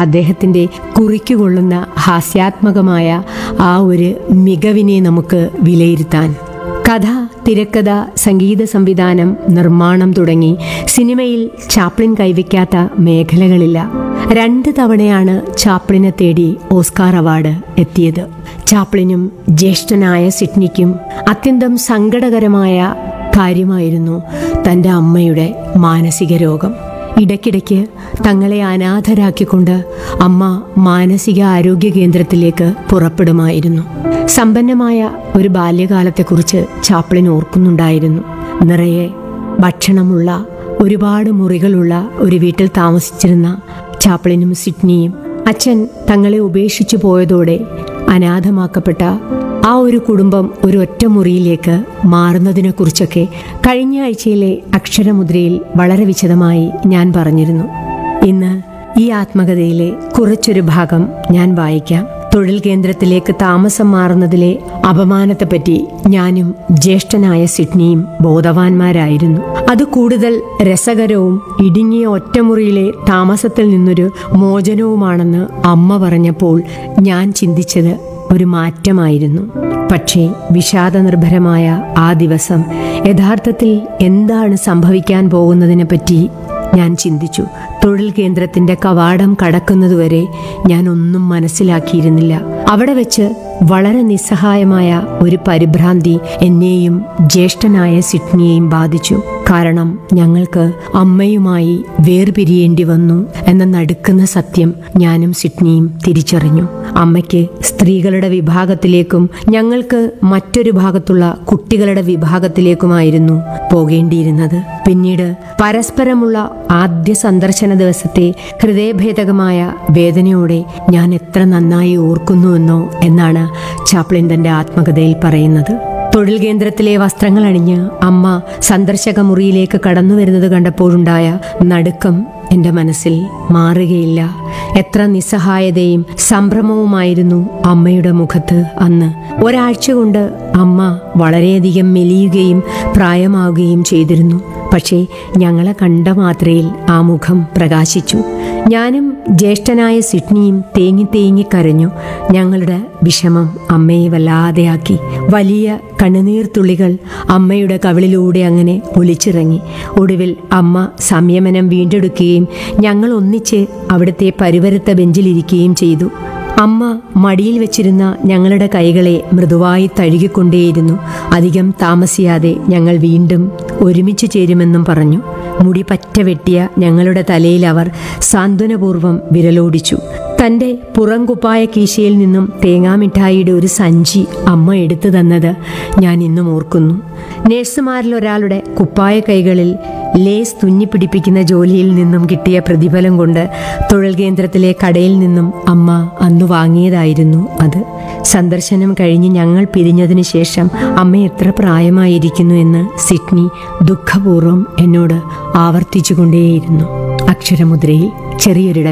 അദ്ദേഹത്തിൻ്റെ കുറിക്കുകൊള്ളുന്ന ഹാസ്യാത്മകമായ ആ ഒരു മികവിനെ നമുക്ക് വിലയിരുത്താൻ കഥ തിരക്കഥ സംഗീത സംവിധാനം നിർമ്മാണം തുടങ്ങി സിനിമയിൽ ചാപ്ലിൻ കൈവയ്ക്കാത്ത മേഖലകളില്ല രണ്ട് തവണയാണ് ചാപ്ലിനെ തേടി ഓസ്കാർ അവാർഡ് എത്തിയത് ചാപ്ലിനും ജ്യേഷ്ഠനായ സിഡ്നിക്കും അത്യന്തം സങ്കടകരമായ കാര്യമായിരുന്നു തൻ്റെ അമ്മയുടെ മാനസിക രോഗം ഇടയ്ക്കിടയ്ക്ക് തങ്ങളെ അനാഥരാക്കിക്കൊണ്ട് അമ്മ മാനസിക ആരോഗ്യ കേന്ദ്രത്തിലേക്ക് പുറപ്പെടുമായിരുന്നു സമ്പന്നമായ ഒരു ബാല്യകാലത്തെക്കുറിച്ച് ചാപ്ലിൻ ഓർക്കുന്നുണ്ടായിരുന്നു നിറയെ ഭക്ഷണമുള്ള ഒരുപാട് മുറികളുള്ള ഒരു വീട്ടിൽ താമസിച്ചിരുന്ന ചാപ്ലിനും സിഡ്നിയും അച്ഛൻ തങ്ങളെ ഉപേക്ഷിച്ചു പോയതോടെ അനാഥമാക്കപ്പെട്ട ആ ഒരു കുടുംബം ഒരു ഒറ്റ മുറിയിലേക്ക് മാറുന്നതിനെക്കുറിച്ചൊക്കെ കഴിഞ്ഞ ആഴ്ചയിലെ അക്ഷരമുദ്രയിൽ വളരെ വിശദമായി ഞാൻ പറഞ്ഞിരുന്നു ഇന്ന് ഈ ആത്മകഥയിലെ കുറച്ചൊരു ഭാഗം ഞാൻ വായിക്കാം തൊഴിൽ കേന്ദ്രത്തിലേക്ക് താമസം മാറുന്നതിലെ അപമാനത്തെപ്പറ്റി ഞാനും ജ്യേഷ്ഠനായ സിഡ്നിയും ബോധവാന്മാരായിരുന്നു അത് കൂടുതൽ രസകരവും ഇടുങ്ങിയ ഒറ്റമുറിയിലെ താമസത്തിൽ നിന്നൊരു മോചനവുമാണെന്ന് അമ്മ പറഞ്ഞപ്പോൾ ഞാൻ ചിന്തിച്ചത് ഒരു മാറ്റമായിരുന്നു പക്ഷേ വിഷാദനിർഭരമായ ആ ദിവസം യഥാർത്ഥത്തിൽ എന്താണ് സംഭവിക്കാൻ പോകുന്നതിനെപ്പറ്റി ഞാൻ ചിന്തിച്ചു തൊഴിൽ കേന്ദ്രത്തിന്റെ കവാടം കടക്കുന്നതുവരെ ഞാൻ ഒന്നും മനസ്സിലാക്കിയിരുന്നില്ല അവിടെ വെച്ച് വളരെ നിസ്സഹായമായ ഒരു പരിഭ്രാന്തി എന്നെയും ജ്യേഷ്ഠനായ സിഡ്നിയെയും ബാധിച്ചു കാരണം ഞങ്ങൾക്ക് അമ്മയുമായി വേർപിരിയേണ്ടി വന്നു എന്ന നടുക്കുന്ന സത്യം ഞാനും സിഡ്നിയും തിരിച്ചറിഞ്ഞു അമ്മയ്ക്ക് സ്ത്രീകളുടെ വിഭാഗത്തിലേക്കും ഞങ്ങൾക്ക് മറ്റൊരു ഭാഗത്തുള്ള കുട്ടികളുടെ വിഭാഗത്തിലേക്കുമായിരുന്നു പോകേണ്ടിയിരുന്നത് പിന്നീട് പരസ്പരമുള്ള ആദ്യ സന്ദർശന ദിവസത്തെ ഹൃദയഭേദകമായ വേദനയോടെ ഞാൻ എത്ര നന്നായി ഓർക്കുന്നുവെന്നോ എന്നാണ് ചാപ്ലിൻ തന്റെ ആത്മകഥയിൽ പറയുന്നത് തൊഴിൽ കേന്ദ്രത്തിലെ വസ്ത്രങ്ങൾ അണിഞ്ഞ് അമ്മ സന്ദർശക മുറിയിലേക്ക് കടന്നു വരുന്നത് കണ്ടപ്പോഴുണ്ടായ നടുക്കം എൻ്റെ മനസ്സിൽ മാറുകയില്ല എത്ര നിസ്സഹായതയും സംഭ്രമവുമായിരുന്നു അമ്മയുടെ മുഖത്ത് അന്ന് ഒരാഴ്ച കൊണ്ട് അമ്മ വളരെയധികം മെലിയുകയും പ്രായമാവുകയും ചെയ്തിരുന്നു പക്ഷേ ഞങ്ങളെ കണ്ട മാത്രയിൽ ആ മുഖം പ്രകാശിച്ചു ഞാനും ജ്യേഷ്ഠനായ സിഡ്നിയും തേങ്ങി തേങ്ങി കരഞ്ഞു ഞങ്ങളുടെ വിഷമം അമ്മയെ വല്ലാതെയാക്കി വലിയ കണ്ണുനീർത്തുള്ളികൾ അമ്മയുടെ കവിളിലൂടെ അങ്ങനെ ഒലിച്ചിറങ്ങി ഒടുവിൽ അമ്മ സംയമനം വീണ്ടെടുക്കുകയും ഞങ്ങൾ ഒന്നിച്ച് അവിടുത്തെ പരിവരുത്ത ബെഞ്ചിലിരിക്കുകയും ചെയ്തു അമ്മ മടിയിൽ വെച്ചിരുന്ന ഞങ്ങളുടെ കൈകളെ മൃദുവായി തഴുകിക്കൊണ്ടേയിരുന്നു അധികം താമസിയാതെ ഞങ്ങൾ വീണ്ടും ഒരുമിച്ച് ചേരുമെന്നും പറഞ്ഞു മുടി പറ്റ വെട്ടിയ ഞങ്ങളുടെ തലയിൽ അവർ സാന്ത്വനപൂർവ്വം വിരലോടിച്ചു തൻ്റെ പുറംകുപ്പായ കീശയിൽ നിന്നും തേങ്ങാമിഠായിയുടെ ഒരു സഞ്ചി അമ്മ എടുത്തു തന്നത് ഞാൻ ഇന്നും ഓർക്കുന്നു നേഴ്സുമാരിൽ ഒരാളുടെ കുപ്പായ കൈകളിൽ ലേസ് തുന്നിപ്പിടിപ്പിക്കുന്ന ജോലിയിൽ നിന്നും കിട്ടിയ പ്രതിഫലം കൊണ്ട് തൊഴിൽ കേന്ദ്രത്തിലെ കടയിൽ നിന്നും അമ്മ അന്ന് വാങ്ങിയതായിരുന്നു അത് സന്ദർശനം കഴിഞ്ഞ് ഞങ്ങൾ പിരിഞ്ഞതിന് ശേഷം അമ്മ എത്ര പ്രായമായിരിക്കുന്നു എന്ന് സിഡ്നി ദുഃഖപൂർവ്വം എന്നോട് ആവർത്തിച്ചുകൊണ്ടേയിരുന്നു അക്ഷരമുദ്രയിൽ ചെറിയൊരിട